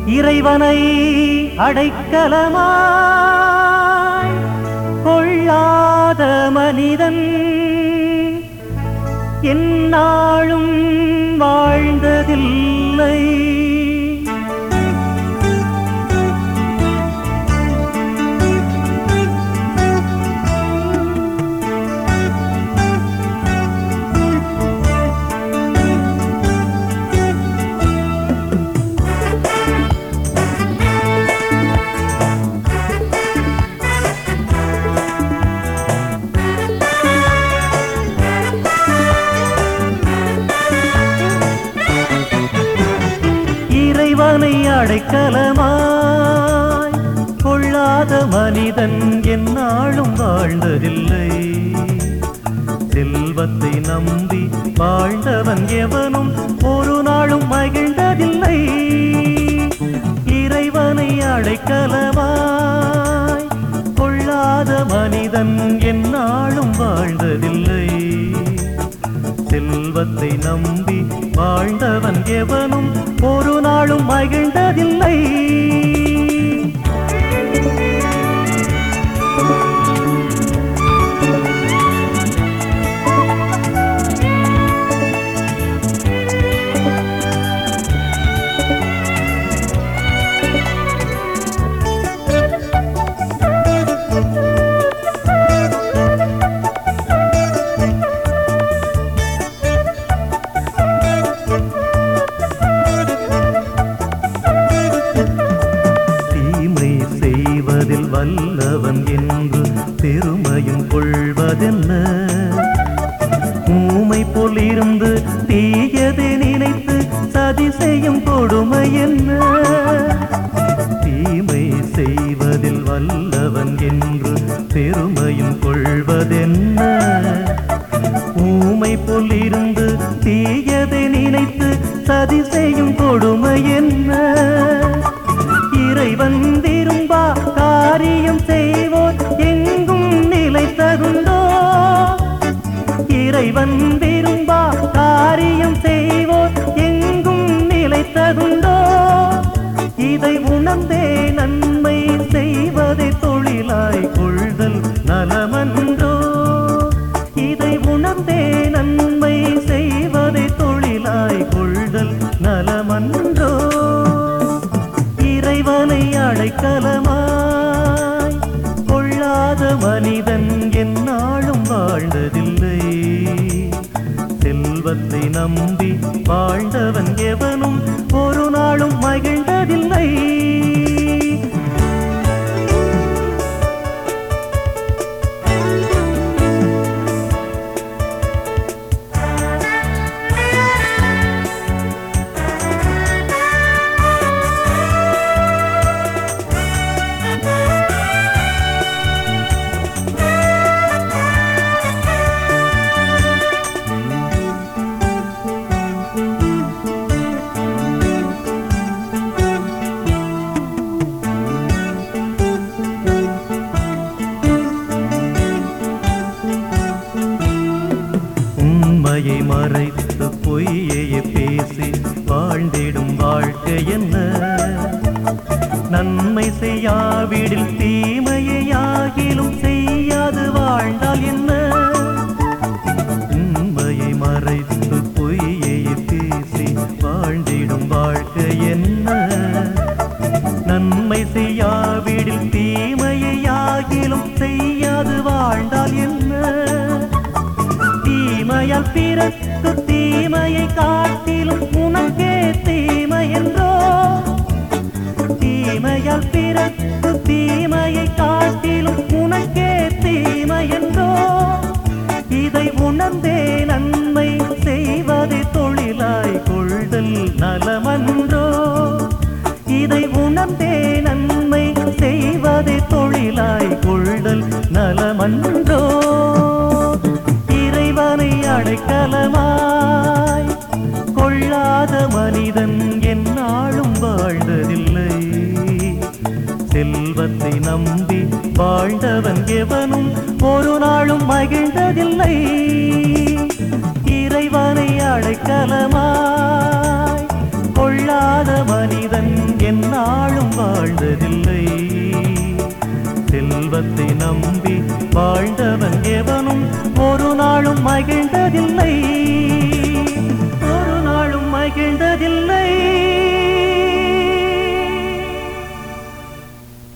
இறைவனை அடைக்கலமாய் கொள்ளாத மனிதன் என்னாலும் வாழ்ந்ததில்லை இறைவனை அடைக்கலமாய் கொள்ளாத மனிதன் எந்நாளும் வாழ்ந்ததில்லை செல்வத்தை நம்பி வாழ்ந்தவன் எவனும் ஒரு நாளும் மகிழ்ந்ததில்லை இறைவனை அடைக்கலமாய் கொள்ளாத மனிதன் எந்நாளும் வாழ்ந்ததில்லை செல்வத்தை நம்பி வாழ்ந்தவன் எவனும் ஒரு நாளும் மகிழ்ந்ததில்லை தீமை செய்வதில் வல்லவன் என்று பெருமையும் கொள்வதென்ன ஊமை போல் இருந்து தீயதை நினைத்து சதி செய்யும் கொடுமை என்ன தீமை செய்வதில் வல்லவன் என்று பெருமையும் கொள்வதென்ன ஊமை போல் இருந்து தீயதை நினைத்து சதி செய்யும் கொடுமை என்ன இறைவன் திரும்பா காரியம் செய்வோர் எங்கும் நிலை தகுந்தோ இறைவன் விரும்பா காரியம் செய்வோர் எங்கும் நிலை தகுந்தோ இதை உணர்ந்தே நன்மை செய்வதை தொழிலாய் கொள்தல் நலமன்றோ இதை உணர்ந்தே நன்மை செய்வதை தொழிலாய் கொள்தல் நலமன்றோ இறைவனை அடைக்கலமாய் கொள்ளாத மனிதன் எந்நாளும் வாழ்ந்ததில்லை செல்வத்தை நம்பி வாழ்ந்தவன் எவனும் ஒரு நாளும் மகிழ்ந்ததில்லை உண்மையை மறைத்து பொய்யை பேசி வாழ்ந்திடும் வாழ்க்கை என்ன நன்மை செய்யாவிடில் தீமையாகிலும் செய்யாது வாழ்ந்தால் என்ன உண்மையை மறைத்து பொய்யை பேசி வாழ்ந்திடும் வாழ்க்கை என்ன நன்மை செய்யாவிடில் தீமையாகிலும் செய்யாது வாழ்ந்தால் என்ன தீமையால் பிறக்கு தீமையை காட்டிலும் உனக்கே தீமை என்றோ தீமையால் பிறக்கு தீமையை காட்டிலும் உனக்கே தீமை என்றோ இதை உணர்ந்தே நன்மை செய்வதை தொழிலாய் கொள்தல் நலமன்றோ இதை உணர்ந்தே நன்மை செய்வதை தொழிலாய் கொள்தல் நலமன்றோ இறைவனை அடைக்கலமாய் கொள்ளாத மனிதன் எந்நாளும் வாழ்ந்ததில்லை செல்வத்தை நம்பி வாழ்ந்தவன் எவனும் ஒரு நாளும் மகிழ்ந்ததில்லை இறைவனை அடைக்கலமாய் கொள்ள கொள்ளாத மனிதன் எந்நாளும் வாழ்ந்ததில்லை செல்வத்தை நம்பி வாழ்ந்தவன் எவனும் ஒரு நாளும் மகிழ்ந்ததில்லை ஒரு நாளும் மகிழ்ந்ததில்லை